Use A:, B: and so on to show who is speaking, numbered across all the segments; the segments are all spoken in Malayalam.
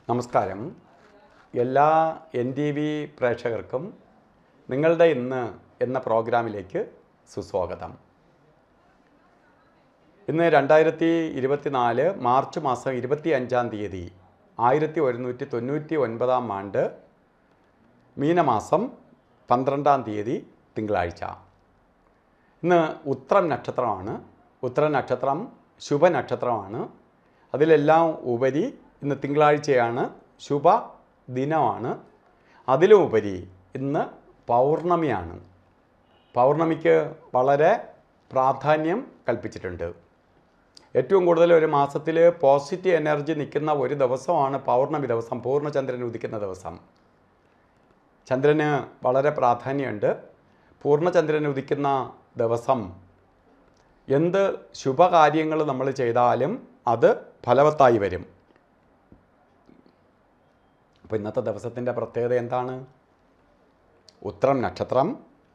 A: നമസ്കാരം എല്ലാ എൻ ടി വി പ്രേക്ഷകർക്കും നിങ്ങളുടെ ഇന്ന് എന്ന പ്രോഗ്രാമിലേക്ക് സുസ്വാഗതം ഇന്ന് രണ്ടായിരത്തി ഇരുപത്തിനാല് മാർച്ച് മാസം ഇരുപത്തി അഞ്ചാം തീയതി ആയിരത്തി ഒരുന്നൂറ്റി തൊണ്ണൂറ്റി ഒൻപതാം ആണ്ട് മീനമാസം പന്ത്രണ്ടാം തീയതി തിങ്കളാഴ്ച ഇന്ന് ഉത്രം നക്ഷത്രമാണ് ഉത്തര നക്ഷത്രം ശുഭനക്ഷത്രമാണ് അതിലെല്ലാം ഉപരി ഇന്ന് തിങ്കളാഴ്ചയാണ് ശുഭ ദിനമാണ് അതിലും ഉപരി ഇന്ന് പൗർണമിയാണ് പൗർണമിക്ക് വളരെ പ്രാധാന്യം കൽപ്പിച്ചിട്ടുണ്ട് ഏറ്റവും കൂടുതൽ ഒരു മാസത്തിൽ പോസിറ്റീവ് എനർജി നിൽക്കുന്ന ഒരു ദിവസമാണ് പൗർണമി ദിവസം പൂർണ്ണചന്ദ്രൻ ഉദിക്കുന്ന ദിവസം ചന്ദ്രന് വളരെ പ്രാധാന്യമുണ്ട് പൂർണ്ണചന്ദ്രൻ ഉദിക്കുന്ന ദിവസം എന്ത് ശുഭകാര്യങ്ങൾ നമ്മൾ ചെയ്താലും അത് ഫലവത്തായി വരും അപ്പോൾ ഇന്നത്തെ ദിവസത്തിൻ്റെ പ്രത്യേകത എന്താണ് ഉത്രം നക്ഷത്രം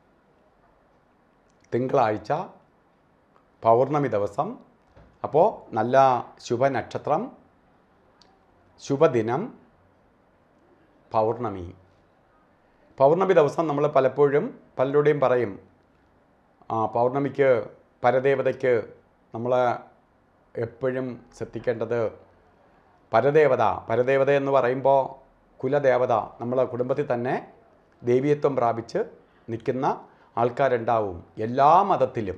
A: തിങ്കളാഴ്ച പൗർണമി ദിവസം അപ്പോൾ നല്ല ശുഭനക്ഷത്രം ശുഭദിനം പൗർണമി പൗർണമി ദിവസം നമ്മൾ പലപ്പോഴും പലരുടെയും പറയും ആ പൗർണമിക്ക് പരദേവതയ്ക്ക് നമ്മൾ എപ്പോഴും ശ്രദ്ധിക്കേണ്ടത് പരദേവത പരദേവത എന്ന് പറയുമ്പോൾ കുലദേവത നമ്മളെ കുടുംബത്തിൽ തന്നെ ദേവീയത്വം പ്രാപിച്ച് നിൽക്കുന്ന ആൾക്കാരുണ്ടാവും എല്ലാ മതത്തിലും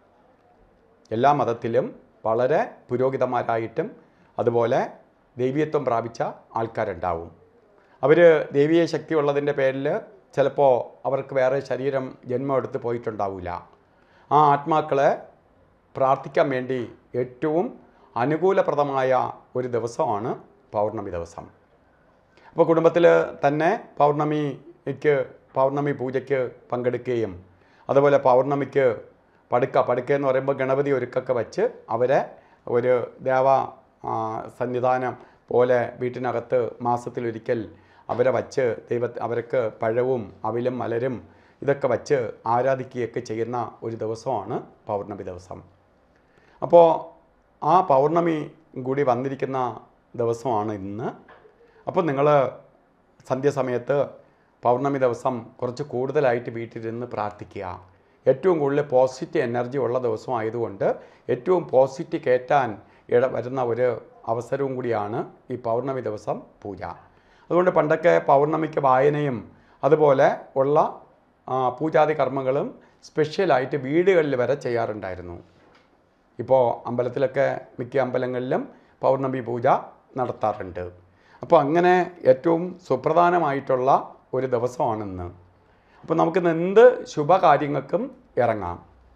A: എല്ലാ മതത്തിലും വളരെ പുരോഹിതന്മാരായിട്ടും അതുപോലെ ദൈവീയത്വം പ്രാപിച്ച ആൾക്കാരുണ്ടാവും അവർ ദൈവീയ ശക്തി ഉള്ളതിൻ്റെ പേരിൽ ചിലപ്പോൾ അവർക്ക് വേറെ ശരീരം ജന്മം എടുത്ത് പോയിട്ടുണ്ടാവില്ല ആ ആത്മാക്കളെ പ്രാർത്ഥിക്കാൻ വേണ്ടി ഏറ്റവും അനുകൂലപ്രദമായ ഒരു ദിവസമാണ് പൗർണമി ദിവസം അപ്പോൾ കുടുംബത്തിൽ തന്നെ പൗർണമിക്ക് പൗർണമി പൂജയ്ക്ക് പങ്കെടുക്കുകയും അതുപോലെ പൗർണമിക്ക് പടുക്ക പടുക്ക എന്ന് പറയുമ്പോൾ ഗണപതി ഒരുക്കൊക്കെ വച്ച് അവരെ ഒരു ദേവ ആ, സന്നിധാനം പോലെ വീട്ടിനകത്ത് മാസത്തിലൊരിക്കൽ അവരെ വച്ച് ദൈവ അവർക്ക് പഴവും അവിലും മലരും ഇതൊക്കെ വച്ച് ആരാധിക്കുകയൊക്കെ ചെയ്യുന്ന ഒരു ദിവസമാണ് പൗർണമി ദിവസം അപ്പോൾ ആ പൗർണമി കൂടി വന്നിരിക്കുന്ന ദിവസമാണ് ഇന്ന് അപ്പോൾ നിങ്ങൾ സന്ധ്യാസമയത്ത് പൗർണമി ദിവസം കുറച്ച് കൂടുതലായിട്ട് വീട്ടിലിരുന്ന് പ്രാർത്ഥിക്കുക ഏറ്റവും കൂടുതൽ പോസിറ്റീവ് എനർജി ഉള്ള ദിവസമായതുകൊണ്ട് ഏറ്റവും പോസിറ്റീവ് കയറ്റാൻ ഇട വരുന്ന ഒരു അവസരവും കൂടിയാണ് ഈ പൗർണമി ദിവസം പൂജ അതുകൊണ്ട് പണ്ടൊക്കെ പൗർണമിക്ക് വായനയും അതുപോലെ ഉള്ള ആ, പൂജാതി കർമ്മങ്ങളും സ്പെഷ്യലായിട്ട് വീടുകളിൽ വരെ ചെയ്യാറുണ്ടായിരുന്നു ഇപ്പോൾ അമ്പലത്തിലൊക്കെ മിക്ക അമ്പലങ്ങളിലും പൗർണമി പൂജ നടത്താറുണ്ട് അപ്പോൾ അങ്ങനെ ഏറ്റവും സുപ്രധാനമായിട്ടുള്ള ഒരു ദിവസമാണിന്ന് അപ്പോൾ നമുക്കിന്ന് എന്ത് ശുഭകാര്യങ്ങൾക്കും ഇറങ്ങാം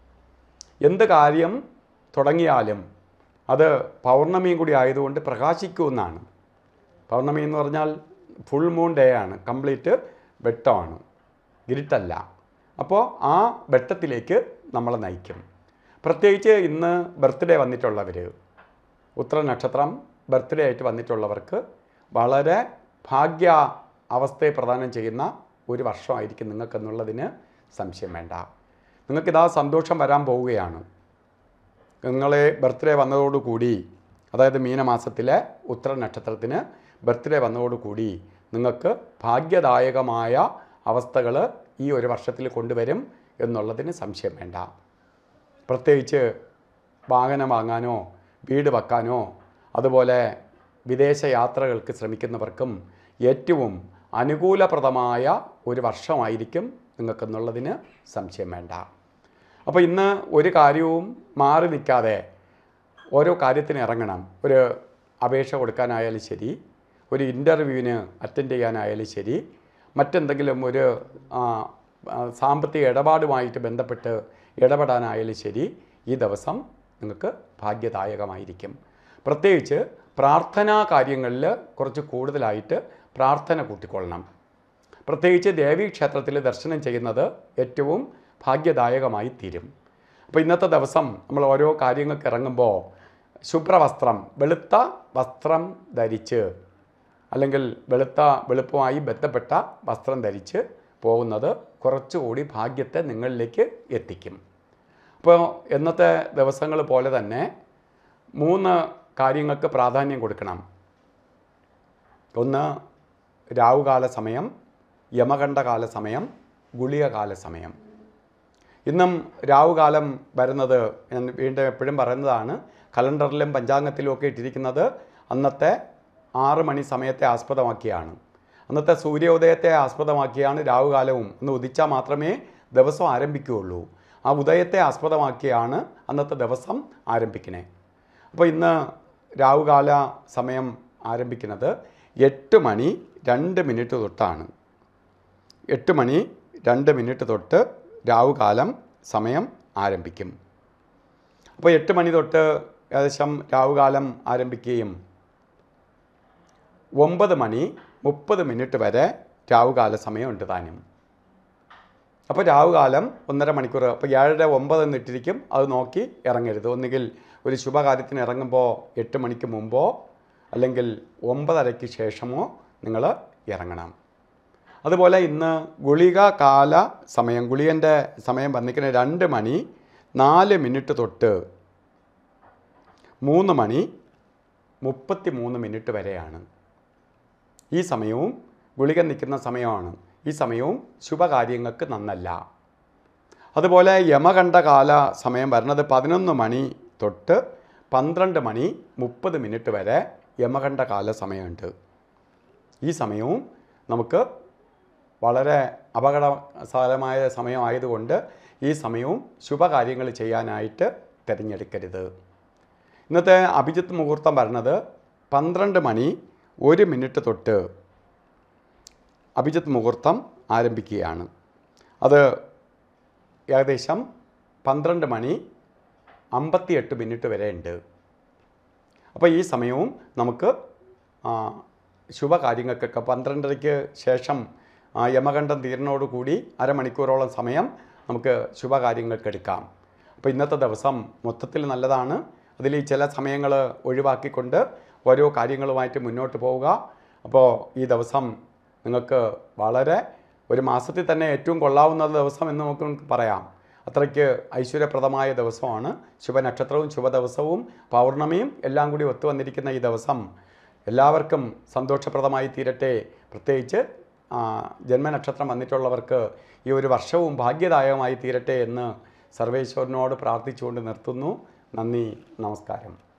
A: എന്ത് കാര്യം തുടങ്ങിയാലും അത് പൗർണമിയും കൂടി ആയതുകൊണ്ട് പ്രകാശിക്കുമെന്നാണ് പൗർണമി എന്ന് പറഞ്ഞാൽ ഫുൾ മൂൺ ഡേ ആണ് കംപ്ലീറ്റ് വെട്ടമാണ് ഇരുട്ടല്ല അപ്പോൾ ആ വെട്ടത്തിലേക്ക് നമ്മളെ നയിക്കും പ്രത്യേകിച്ച് ഇന്ന് ബർത്ത്ഡേ വന്നിട്ടുള്ളവർ ഉത്തര നക്ഷത്രം ബർത്ത്ഡേ ആയിട്ട് വന്നിട്ടുള്ളവർക്ക് വളരെ ഭാഗ്യ അവസ്ഥയെ പ്രദാനം ചെയ്യുന്ന ഒരു വർഷമായിരിക്കും നിങ്ങൾക്കെന്നുള്ളതിന് സംശയം വേണ്ട നിങ്ങൾക്കിതാ സന്തോഷം വരാൻ പോവുകയാണ് നിങ്ങളെ ബർത്ത്ഡേ വന്നതോടുകൂടി അതായത് മീനമാസത്തിലെ ഉത്തര നക്ഷത്രത്തിന് ബർത്ത്ഡേ വന്നതോടുകൂടി നിങ്ങൾക്ക് ഭാഗ്യദായകമായ അവസ്ഥകൾ ഈ ഒരു വർഷത്തിൽ കൊണ്ടുവരും എന്നുള്ളതിന് സംശയം വേണ്ട പ്രത്യേകിച്ച് വാഹനം വാങ്ങാനോ വീട് വെക്കാനോ അതുപോലെ വിദേശ യാത്രകൾക്ക് ശ്രമിക്കുന്നവർക്കും ഏറ്റവും അനുകൂലപ്രദമായ ഒരു വർഷമായിരിക്കും നിങ്ങൾക്കെന്നുള്ളതിന് സംശയം വേണ്ട അപ്പോൾ ഇന്ന് ഒരു കാര്യവും മാറി നിൽക്കാതെ ഓരോ കാര്യത്തിന് ഇറങ്ങണം ഒരു അപേക്ഷ കൊടുക്കാനായാലും ശരി ഒരു ഇൻ്റർവ്യൂവിന് അറ്റൻഡ് ചെയ്യാനായാലും ശരി മറ്റെന്തെങ്കിലും ഒരു ആ, ആ, സാമ്പത്തിക ഇടപാടുമായിട്ട് ബന്ധപ്പെട്ട് ഇടപെടാനായാലും ശരി ഈ ദിവസം നിങ്ങൾക്ക് ഭാഗ്യദായകമായിരിക്കും പ്രത്യേകിച്ച് പ്രാർത്ഥനാ കാര്യങ്ങളിൽ കുറച്ച് കൂടുതലായിട്ട് പ്രാർത്ഥന കൂട്ടിക്കൊള്ളണം പ്രത്യേകിച്ച് ദേവീക്ഷേത്രത്തിൽ ദർശനം ചെയ്യുന്നത് ഏറ്റവും ഭാഗ്യദായകമായി തീരും അപ്പോൾ ഇന്നത്തെ ദിവസം നമ്മൾ ഓരോ കാര്യങ്ങൾക്ക് ഇറങ്ങുമ്പോൾ ശുഭ്രവസ്ത്രം വെളുത്ത വസ്ത്രം ധരിച്ച് അല്ലെങ്കിൽ വെളുത്ത വെളുപ്പമായി ബന്ധപ്പെട്ട വസ്ത്രം ധരിച്ച് പോകുന്നത് കുറച്ചുകൂടി ഭാഗ്യത്തെ നിങ്ങളിലേക്ക് എത്തിക്കും അപ്പോൾ ഇന്നത്തെ ദിവസങ്ങൾ പോലെ തന്നെ മൂന്ന് കാര്യങ്ങൾക്ക് പ്രാധാന്യം കൊടുക്കണം ഒന്ന് രാവുകാല സമയം യമകണ്ഠകാല സമയം ഗുളികകാല സമയം ഇന്നും രാവുകാലം വരുന്നത് ഞാൻ വീണ്ടും എപ്പോഴും പറയുന്നതാണ് കലണ്ടറിലും പഞ്ചാംഗത്തിലും ഒക്കെ ഇട്ടിരിക്കുന്നത് അന്നത്തെ ആറ് മണി സമയത്തെ ആസ്പദമാക്കിയാണ് അന്നത്തെ സൂര്യോദയത്തെ ആസ്പദമാക്കിയാണ് രാവുകാലവും അന്ന് ഉദിച്ചാൽ മാത്രമേ ദിവസം ആരംഭിക്കുകയുള്ളൂ ആ ഉദയത്തെ ആസ്പദമാക്കിയാണ് അന്നത്തെ ദിവസം ആരംഭിക്കണേ അപ്പോൾ ഇന്ന് രാവുകാല സമയം ആരംഭിക്കുന്നത് എട്ട് മണി രണ്ട് മിനിറ്റ് തൊട്ടാണ് എട്ട് മണി രണ്ട് മിനിറ്റ് തൊട്ട് രാവുകാലം സമയം ആരംഭിക്കും അപ്പോൾ എട്ട് മണി തൊട്ട് ഏകദേശം രാവുകാലം ആരംഭിക്കുകയും ഒമ്പത് മണി മുപ്പത് മിനിറ്റ് വരെ രാവുകാല സമയമുണ്ട് താനും അപ്പോൾ രാവുകാലം ഒന്നര മണിക്കൂർ അപ്പോൾ ഏഴര ഒമ്പത് എന്നിട്ടിരിക്കും അത് നോക്കി ഇറങ്ങരുത് ഒന്നുകിൽ ഒരു ശുഭകാര്യത്തിന് ഇറങ്ങുമ്പോൾ എട്ട് മണിക്ക് മുമ്പോ അല്ലെങ്കിൽ ഒമ്പതരയ്ക്ക് ശേഷമോ നിങ്ങൾ ഇറങ്ങണം അതുപോലെ ഇന്ന് ഗുളിക കാല സമയം ഗുളികൻ്റെ സമയം വന്നിരിക്കുന്ന രണ്ട് മണി നാല് മിനിറ്റ് തൊട്ട് മൂന്ന് മണി മുപ്പത്തി മൂന്ന് മിനിറ്റ് വരെയാണ് ഈ സമയവും ഗുളിക നിൽക്കുന്ന സമയമാണ് ഈ സമയവും ശുഭകാര്യങ്ങൾക്ക് നന്നല്ല അതുപോലെ യമകണ്ഠകാല സമയം വരുന്നത് പതിനൊന്ന് മണി തൊട്ട് പന്ത്രണ്ട് മണി മുപ്പത് മിനിറ്റ് വരെ യമകണ്ഠകാല സമയമുണ്ട് ഈ സമയവും നമുക്ക് വളരെ അപകടസാരമായ സമയമായതുകൊണ്ട് ഈ സമയവും ശുഭകാര്യങ്ങൾ ചെയ്യാനായിട്ട് തിരഞ്ഞെടുക്കരുത് ഇന്നത്തെ അഭിജിത്ത് മുഹൂർത്തം വരുന്നത് പന്ത്രണ്ട് മണി ഒരു മിനിറ്റ് തൊട്ട് അഭിജിത്ത് മുഹൂർത്തം ആരംഭിക്കുകയാണ് അത് ഏകദേശം പന്ത്രണ്ട് മണി അമ്പത്തിയെട്ട് മിനിറ്റ് വരെ ഉണ്ട് അപ്പോൾ ഈ സമയവും നമുക്ക് ആ, ശുഭകാര്യങ്ങൾക്കൊക്കെ പന്ത്രണ്ടരയ്ക്ക് ശേഷം ആ, യമകണ്ഠം തീരുന്നതോടുകൂടി അരമണിക്കൂറോളം സമയം നമുക്ക് ശുഭകാര്യങ്ങൾക്ക് എടുക്കാം അപ്പോൾ ഇന്നത്തെ ദിവസം മൊത്തത്തിൽ നല്ലതാണ് അതിൽ ഈ ചില സമയങ്ങൾ ഒഴിവാക്കിക്കൊണ്ട് ഓരോ കാര്യങ്ങളുമായിട്ട് മുന്നോട്ട് പോവുക അപ്പോൾ ഈ ദിവസം നിങ്ങൾക്ക് വളരെ ഒരു മാസത്തിൽ തന്നെ ഏറ്റവും കൊള്ളാവുന്ന ദിവസം എന്ന് നമുക്ക് നമുക്ക് പറയാം അത്രയ്ക്ക് ഐശ്വര്യപ്രദമായ ദിവസമാണ് ശുഭനക്ഷത്രവും ശുഭദിവസവും പൗർണമിയും എല്ലാം കൂടി ഒത്തുവന്നിരിക്കുന്ന ഈ ദിവസം എല്ലാവർക്കും സന്തോഷപ്രദമായി തീരട്ടെ പ്രത്യേകിച്ച് ആ, ജന്മനക്ഷത്രം വന്നിട്ടുള്ളവർക്ക് ഈ ഒരു വർഷവും ഭാഗ്യദായകമായി തീരട്ടെ എന്ന് സർവേശ്വരനോട് പ്രാർത്ഥിച്ചുകൊണ്ട് നിർത്തുന്നു നന്ദി നമസ്കാരം